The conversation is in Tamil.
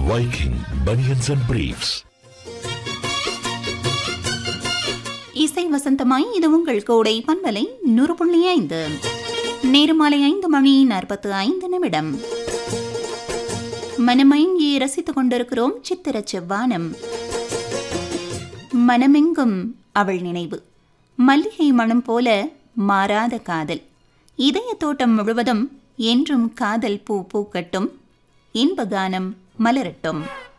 Viking Bunions and Briefs. இசை வசந்தமாய் இது உங்கள் கோடை பண்பலை நூறு புள்ளி ஐந்து நேருமாலை ஐந்து மணி நாற்பத்து ஐந்து நிமிடம் மனமயங்கி ரசித்துக் கொண்டிருக்கிறோம் சித்திர செவ்வானம் மனமெங்கும் அவள் நினைவு மல்லிகை மனம் போல மாறாத காதல் இதய தோட்டம் முழுவதும் என்றும் காதல் பூ பூக்கட்டும் இன்பகானம் மலரட்டும்